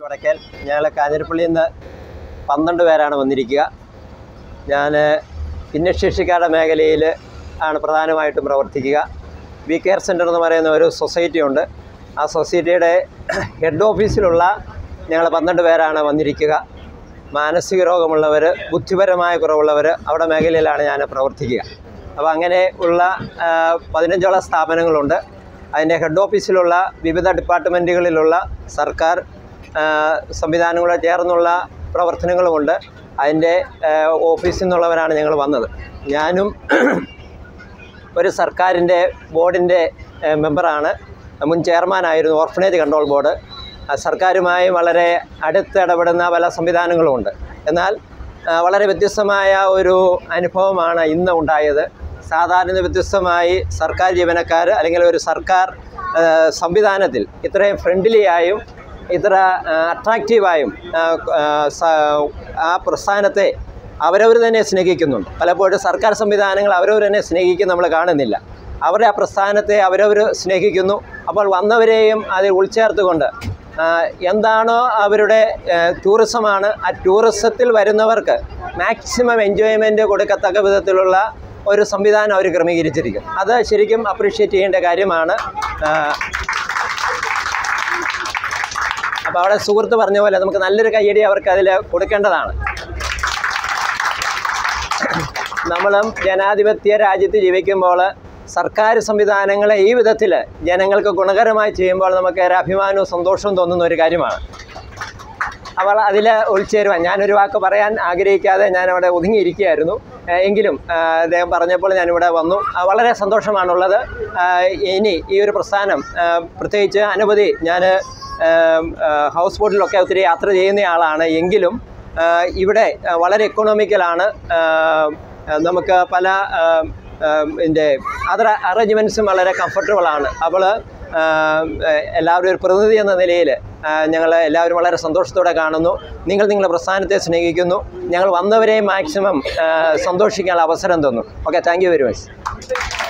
വടക്കേൽ ഞങ്ങൾ കാഞ്ഞിരപ്പള്ളിയിൽ നിന്ന് പന്ത്രണ്ട് പേരാണ് വന്നിരിക്കുക ഞാൻ ഭിന്നശേഷിക്കാരുടെ മേഖലയിൽ ആണ് പ്രധാനമായിട്ടും പ്രവർത്തിക്കുക വി കെയർ സെൻ്റർ എന്ന് പറയുന്ന ഒരു സൊസൈറ്റി ഉണ്ട് ആ സൊസൈറ്റിയുടെ ഹെഡ് ഓഫീസിലുള്ള ഞങ്ങൾ പന്ത്രണ്ട് പേരാണ് വന്നിരിക്കുക മാനസിക രോഗമുള്ളവർ ബുദ്ധിപരമായ കുറവുള്ളവർ അവിടെ മേഖലയിലാണ് ഞാൻ പ്രവർത്തിക്കുക അപ്പോൾ അങ്ങനെ ഉള്ള ആ, പതിനഞ്ചോളം സ്ഥാപനങ്ങളുണ്ട് അതിൻ്റെ ഹെഡ് ഓഫീസിലുള്ള വിവിധ ഡിപ്പാർട്ട്മെൻറ്റുകളിലുള്ള സർക്കാർ ആ, സംവിധാനങ്ങളോട് ചേർന്നുള്ള പ്രവർത്തനങ്ങളുമുണ്ട് അതിൻ്റെ ആ, ഓഫീസിൽ നിന്നുള്ളവരാണ് ഞങ്ങൾ വന്നത് ഞാനും ഒരു സർക്കാരിൻ്റെ ബോർഡിൻ്റെ ഏഹ്, മെമ്പറാണ് മുൻ ചെയർമാനായിരുന്നു ഓർഫനേജ് കൺട്രോൾ ബോർഡ് ആ, സർക്കാരുമായി വളരെ അടുത്തിടപെടുന്ന പല സംവിധാനങ്ങളുമുണ്ട് എന്നാൽ ആ, വളരെ വ്യത്യസ്തമായ ഒരു അനുഭവമാണ് ഇന്ന് ഉണ്ടായത് സാധാരണ വ്യത്യസ്തമായി സർക്കാർ ജീവനക്കാർ അല്ലെങ്കിൽ ഒരു സർക്കാർ ആ, സംവിധാനത്തിൽ ഇത്രയും ഫ്രണ്ട്ലിയായും ഇത്ര അട്രാക്റ്റീവായും ആ പ്രസ്ഥാനത്തെ അവരവർ തന്നെ സ്നേഹിക്കുന്നുണ്ട് പലപ്പോഴും സർക്കാർ സംവിധാനങ്ങൾ അവരവർ തന്നെ സ്നേഹിക്കും നമ്മൾ കാണുന്നില്ല അവരുടെ ആ പ്രസ്ഥാനത്തെ അവരവർ സ്നേഹിക്കുന്നു അപ്പോൾ വന്നവരെയും അതിൽ ഉൾച്ചേർത്തുകൊണ്ട് ആ, എന്താണോ അവരുടെ ആ, ടൂറിസമാണ് ആ ടൂറിസത്തിൽ വരുന്നവർക്ക് മാക്സിമം എൻജോയ്മെൻറ്റ് കൊടുക്കത്തക്ക വിധത്തിലുള്ള ഒരു സംവിധാനം അവർ ക്രമീകരിച്ചിരിക്കും അത് ശരിക്കും അപ്രീഷിയേറ്റ് ചെയ്യേണ്ട കാര്യമാണ് ആ, അപ്പോൾ അവിടെ സുഹൃത്ത് പറഞ്ഞ പോലെ നമുക്ക് നല്ലൊരു കയ്യടി അവർക്ക് അതിൽ കൊടുക്കേണ്ടതാണ് നമ്മളും ജനാധിപത്യ രാജ്യത്ത് ജീവിക്കുമ്പോൾ സർക്കാർ സംവിധാനങ്ങളെ ഈ വിധത്തിൽ ജനങ്ങൾക്ക് ഗുണകരമായി ചെയ്യുമ്പോൾ നമുക്ക് ഒരു അഭിമാനവും സന്തോഷവും തോന്നുന്ന ഒരു കാര്യമാണ് അവൾ അതിൽ ഉൾച്ചേരുവാൻ ഞാനൊരു വാക്ക് പറയാൻ ആഗ്രഹിക്കാതെ ഞാൻ അവിടെ ഒതുങ്ങിയിരിക്കുകയായിരുന്നു ഏഹ് എങ്കിലും ആഹ് അദ്ദേഹം പറഞ്ഞപ്പോൾ ഞാനിവിടെ വന്നു ആഹ് വളരെ സന്തോഷമാണുള്ളത് ആഹ് ഇനി ഈ ഒരു പ്രസ്ഥാനം ആഹ് പ്രത്യേകിച്ച് അനവധി ഞാൻ ഹൗസ് ബോട്ടിലൊക്കെ ഒത്തിരി യാത്ര ചെയ്യുന്ന ആളാണ് എങ്കിലും ആഹ് ഇവിടെ ആഹ് വളരെ എക്കണോമിക്കലാണ് ആഹ് നമുക്ക് പല ആഹ് ആഹ് ഇതിൻ്റെ അതർ അറേഞ്ച്മെൻറ്റ്സും വളരെ കംഫർട്ടബിളാണ് അപ്പോൾ എല്ലാവരും ഒരു പ്രതിനിധി എന്ന നിലയിൽ ഞങ്ങൾ എല്ലാവരും വളരെ സന്തോഷത്തോടെ കാണുന്നു നിങ്ങൾ നിങ്ങളുടെ പ്രസ്ഥാനത്തെ സ്നേഹിക്കുന്നു ഞങ്ങൾ വന്നവരെയും മാക്സിമം സന്തോഷിക്കാനുള്ള അവസരം തന്നു okay thank you very much